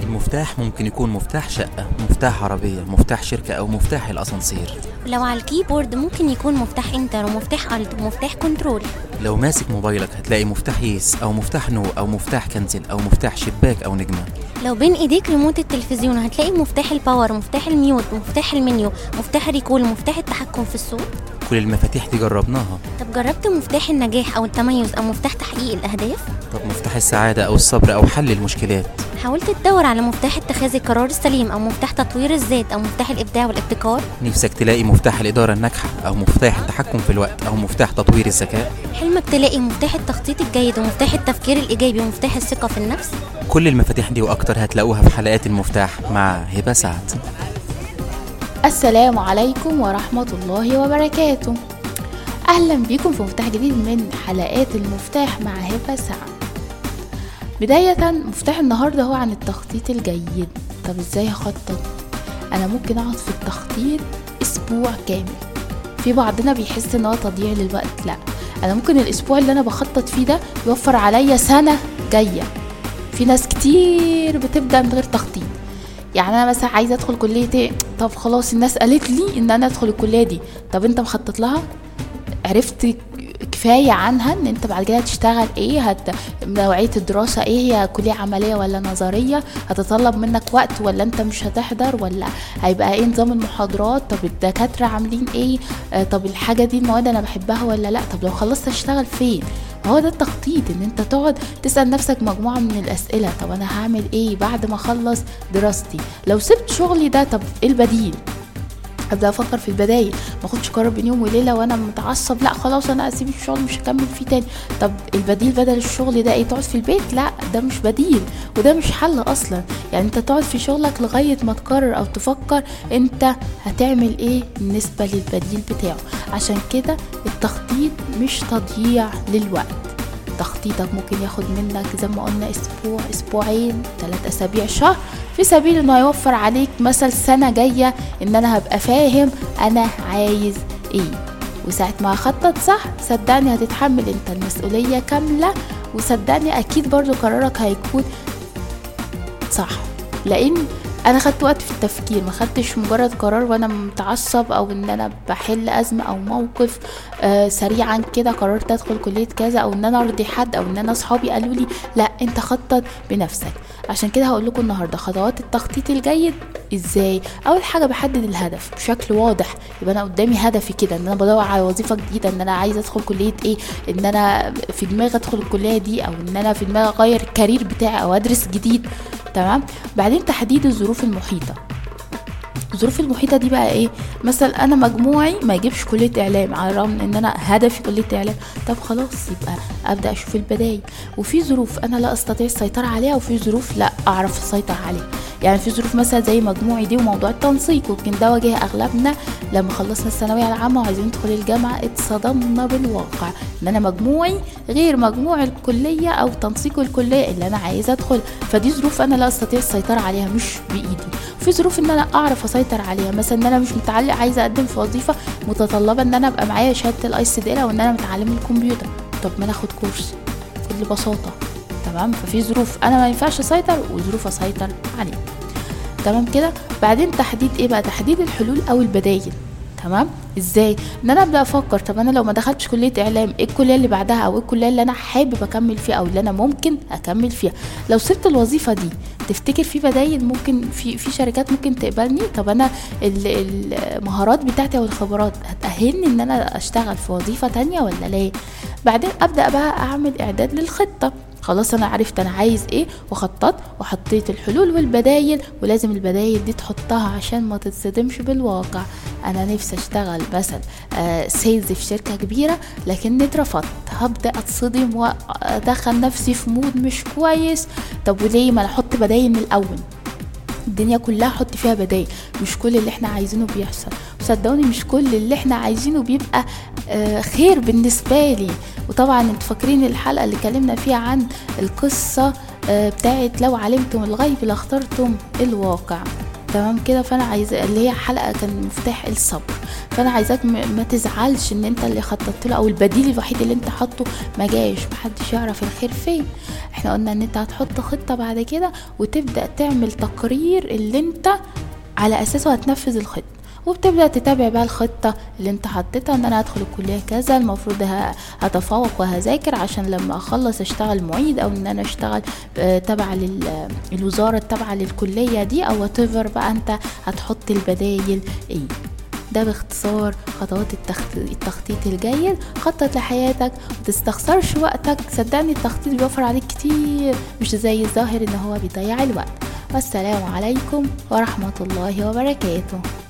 المفتاح ممكن يكون مفتاح شقة مفتاح عربية مفتاح شركة أو مفتاح الأسانسير لو على الكيبورد ممكن يكون مفتاح انتر ومفتاح الت ومفتاح كنترول لو ماسك موبايلك هتلاقي مفتاح يس أو مفتاح نو أو مفتاح كنزل أو مفتاح شباك أو نجمة لو بين ايديك ريموت التلفزيون هتلاقي مفتاح الباور مفتاح الميوت مفتاح المنيو مفتاح الريكول مفتاح التحكم في الصوت كل المفاتيح دي جربناها طب جربت مفتاح النجاح او التميز او مفتاح تحقيق الاهداف طب مفتاح السعادة أو الصبر أو حل المشكلات حاولت تدور على مفتاح اتخاذ القرار السليم او مفتاح تطوير الذات او مفتاح الابداع والابتكار نفسك تلاقي مفتاح الإدارة الناجحة أو مفتاح التحكم في الوقت أو مفتاح تطوير الذكاء حلمك تلاقي مفتاح التخطيط الجيد ومفتاح التفكير الايجابي ومفتاح الثقه في النفس كل المفاتيح دي وأكتر هتلاقوها في حلقات المفتاح مع هبة سعد السلام عليكم ورحمة الله وبركاته أهلا بيكم في مفتاح جديد من حلقات المفتاح مع هبة سعد بداية مفتاح النهاردة هو عن التخطيط الجيد طب ازاي هخطط أنا ممكن أقعد في التخطيط أسبوع كامل في بعضنا بيحس ان هو تضييع للوقت لا انا ممكن الاسبوع اللي انا بخطط فيه ده يوفر عليا سنه جايه في ناس كتير بتبدا من غير تخطيط يعني انا مثلا عايزه ادخل كليه ايه طب خلاص الناس قالت لي ان انا ادخل الكليه دي طب انت مخطط لها عرفت كفايه عنها ان انت بعد كده هتشتغل ايه هت... نوعيه الدراسه ايه هي كليه عمليه ولا نظريه هتطلب منك وقت ولا انت مش هتحضر ولا هيبقى ايه نظام المحاضرات طب الدكاتره عاملين ايه آه طب الحاجه دي المواد انا بحبها ولا لا طب لو خلصت اشتغل فين هو ده التخطيط ان انت تقعد تسال نفسك مجموعه من الاسئله طب انا هعمل ايه بعد ما اخلص دراستي لو سبت شغلي ده طب ايه البديل ابدا افكر في البدايل ما اخدش قرار بين يوم وليله وانا متعصب لا خلاص انا اسيب الشغل مش هكمل فيه تاني طب البديل بدل الشغل ده ايه تقعد في البيت لا ده مش بديل وده مش حل اصلا يعني انت تقعد في شغلك لغايه ما تقرر او تفكر انت هتعمل ايه بالنسبه للبديل بتاعه عشان كده التخطيط مش تضييع للوقت تخطيطك ممكن ياخد منك زي ما قلنا اسبوع اسبوعين ثلاث اسابيع شهر في سبيل انه هيوفر عليك مثل سنة جاية ان انا هبقى فاهم انا عايز ايه وساعة ما اخطط صح صدقني هتتحمل انت المسؤولية كاملة وصدقني اكيد برضو قرارك هيكون صح لان انا خدت وقت في التفكير ما خدتش مجرد قرار وانا متعصب او ان انا بحل ازمه او موقف آه سريعا كده قررت ادخل كليه كذا او ان انا ارضي حد او ان انا اصحابي قالوا لي لا انت خطط بنفسك عشان كده هقول لكم النهارده خطوات التخطيط الجيد ازاي اول حاجه بحدد الهدف بشكل واضح يبقى انا قدامي هدفي كده ان انا بدور على وظيفه جديده ان انا عايزه ادخل كليه ايه ان انا في دماغي ادخل الكليه دي او ان انا في دماغي اغير الكارير بتاعي او ادرس جديد تمام بعدين تحديد الظروف المحيطه الظروف المحيطة دي بقى ايه مثلا انا مجموعي ما يجيبش كلية اعلام على الرغم من ان انا هدفي كلية اعلام طب خلاص يبقى ابدا اشوف البدايل وفي ظروف انا لا استطيع السيطرة عليها وفي ظروف لا اعرف اسيطر عليها يعني في ظروف مثلا زي مجموعي دي وموضوع التنسيق ويمكن ده واجه اغلبنا لما خلصنا الثانوية العامة وعايزين ندخل الجامعة اتصدمنا بالواقع ان انا مجموعي غير مجموع الكلية او تنسيق الكلية اللي انا عايزة ادخل فدي ظروف انا لا استطيع السيطرة عليها مش بايدي في ظروف ان انا اعرف اسيطر عليها مثلا ان انا مش متعلق عايزه اقدم في وظيفه متطلبه ان انا ابقى معايا شهاده الاي سي دي او ان انا متعلم الكمبيوتر طب ما انا اخد كورس بكل بساطه تمام ففي ظروف انا ما ينفعش اسيطر وظروف اسيطر عليها تمام كده بعدين تحديد ايه بقى تحديد الحلول او البدايل تمام ازاي ان انا ابدا افكر طب انا لو ما دخلتش كليه اعلام ايه الكليه اللي بعدها او ايه الكليه اللي انا حابب اكمل فيها او اللي انا ممكن اكمل فيها لو سبت الوظيفه دي تفتكر في بدايل ممكن في في شركات ممكن تقبلني طب انا المهارات بتاعتي او الخبرات هتاهلني ان انا اشتغل في وظيفه تانية ولا لا بعدين ابدا بقى اعمل اعداد للخطه خلاص انا عرفت انا عايز ايه وخططت وحطيت الحلول والبدايل ولازم البدايل دي تحطها عشان ما تتصدمش بالواقع انا نفسي اشتغل مثلا آه سيلز في شركه كبيره لكني اترفضت هبدا اتصدم وادخل نفسي في مود مش كويس طب وليه ما احط بدايل من الاول الدنيا كلها حط فيها بدايل مش كل اللي احنا عايزينه بيحصل وصدقوني مش كل اللي احنا عايزينه بيبقى آه خير بالنسبة لي وطبعا انتوا فاكرين الحلقة اللي اتكلمنا فيها عن القصة آه بتاعت لو علمتم الغيب لاخترتم الواقع تمام كده فانا عايزه اللي هي حلقه كان مفتاح الصبر فانا عايزاك م- ما تزعلش ان انت اللي خططت له او البديل الوحيد اللي انت حاطه ما جاش محدش يعرف الخير فين احنا قلنا ان انت هتحط خطه بعد كده وتبدا تعمل تقرير اللي انت على اساسه هتنفذ الخطه وبتبدا تتابع بقى الخطه اللي انت حطيتها ان انا هدخل الكليه كذا المفروض ه- هتفوق وهذاكر عشان لما اخلص اشتغل معيد او ان انا اشتغل آه، تبع لل- الوزاره التابعه للكليه دي او whatever بقى انت هتحط البدايل ايه ده باختصار خطوات التخط... التخطيط الجيد خطط لحياتك متستخسرش وقتك صدقني التخطيط بيوفر عليك كتير مش زي الظاهر ان هو بيضيع الوقت والسلام عليكم ورحمة الله وبركاته